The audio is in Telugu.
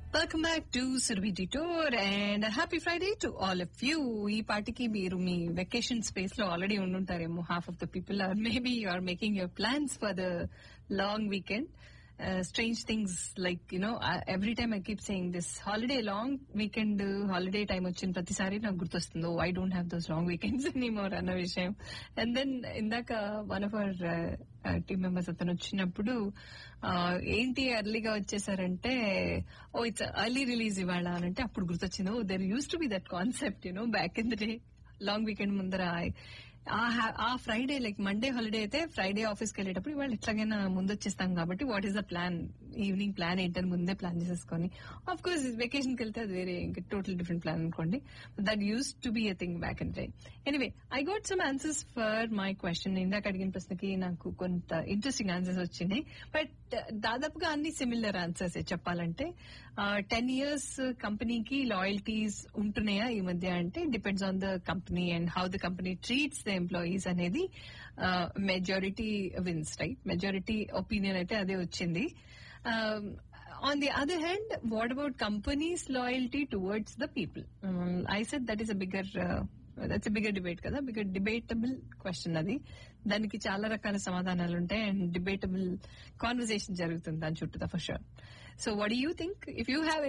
welcome back to Surabhi tour and happy Friday to all of you ఈ పార్టీకి మీరు మీ వెకేషన్ స్పేస్ లో ఆల్రెడీ ఉండుంటారేమో half of the people are maybe you are making your plans for the long weekend strange things like you know every time I keep saying this holiday long weekend holiday time వచ్చిన ప్రతిసారి నాకు గుర్తొస్తుందో I don't have those long weekends anymore అన్న విషయం అండ్ దెన్ ఇందాక one of our team members అతను వచ్చినప్పుడు ఏంటి ఎర్లీగా వచ్చేసారంటే ఓ ఇట్స్ ఎర్లీ రిలీజ్ ఇవాళ అని అంటే అప్పుడు గుర్తొచ్చింది oh there used to be that concept you know back in the day long weekend ముందర ఆ ఫ్రైడే లైక్ మండే హాలిడే అయితే ఫ్రైడే ఆఫీస్కి వెళ్ళేటప్పుడు ఇవాళ ఎట్లాగైనా ముందు వచ్చేస్తాం కాబట్టి what is the plan evening plan ఏంటని ముందే ప్లాన్ చేసేసుకొని ఆఫ్ కోర్స్ వెకేషన్ కి వెళ్తే అది వేరే ఇంకా టోటల్ డిఫరెంట్ ప్లాన్ అనుకోండి that used to be a thing back in day anyway I got some answers for my question ఇందాక అడిగిన ప్రశ్నకి నాకు కొంత ఇంట్రెస్టింగ్ ఆన్సర్స్ వచ్చినాయి బట్ దాదాపుగా అన్ని సిమిలర్ ఆన్సర్స్ చెప్పాలంటే టెన్ ఇయర్స్ కంపెనీకి లాయల్టీస్ ఉంటున్నాయా ఈ మధ్య అంటే depends on the company and how the company treats the employees అనేది majority wins right majority opinion అయితే అదే వచ్చింది on the other hand what about companies loyalty towards the people I said that is a bigger that's bigger debate కదా బిగ్గర్ డిబేటబుల్ క్వశ్చన్ అది దానికి చాలా రకాల సమాధానాలు ఉంటాయి అండ్ డిబేటబుల్ కాన్వర్సేషన్ జరుగుతుంది దాని చుట్టూ for sure so what you think if you have